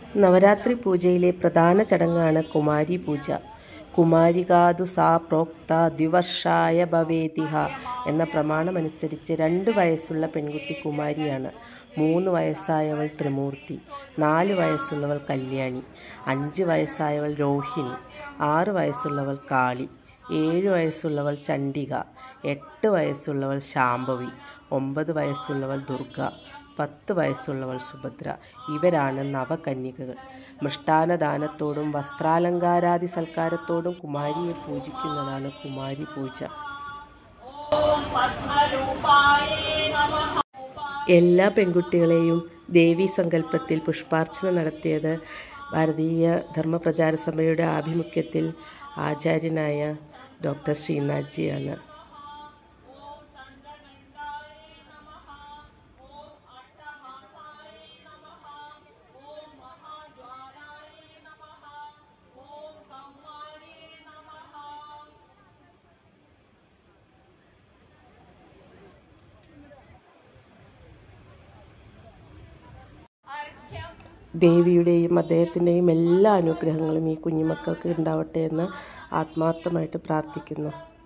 നവരാത്രി പൂജയിലെ പ്രധാന ചടങ്ങാണ് കുമാരി പൂജ കുമാരികാതു സാ പ്രോക്ത ദ്വിവർഷായ ഭവേതിഹ എന്ന പ്രമാണമനുസരിച്ച് രണ്ട് വയസ്സുള്ള പെൺകുട്ടി കുമാരിയാണ് മൂന്ന് വയസ്സായവൾ ത്രിമൂർത്തി നാല് വയസ്സുള്ളവൾ കല്യാണി അഞ്ച് വയസ്സായവൾ രോഹിണി ആറ് വയസ്സുള്ളവൾ കാളി ഏഴ് വയസ്സുള്ളവൾ ചണ്ഡിക എട്ട് വയസ്സുള്ളവൾ ശാംഭവി ഒമ്പത് വയസ്സുള്ളവൾ ദുർഗ പത്ത് വയസ്സുള്ളവൾ സുഭദ്ര ഇവരാണ് നവകന്യകകൾ മൃഷ്ടാനദാനത്തോടും വസ്ത്രാലങ്കാരാദി സൽക്കാരത്തോടും കുമാരിയെ പൂജിക്കുന്നതാണ് കുമാരി പൂജ എല്ലാ പെൺകുട്ടികളെയും ദേവീ സങ്കല്പത്തിൽ പുഷ്പാർച്ചന നടത്തിയത് ഭാരതീയ ധർമ്മപ്രചാര സഭയുടെ ആഭിമുഖ്യത്തിൽ ആചാര്യനായ ഡോക്ടർ ശ്രീനാഥ്ജിയാണ് ദേവിയുടെയും അദ്ദേഹത്തിൻ്റെയും എല്ലാ അനുഗ്രഹങ്ങളും ഈ കുഞ്ഞുമക്കൾക്ക് ഉണ്ടാവട്ടെ എന്ന് ആത്മാർത്ഥമായിട്ട് പ്രാർത്ഥിക്കുന്നു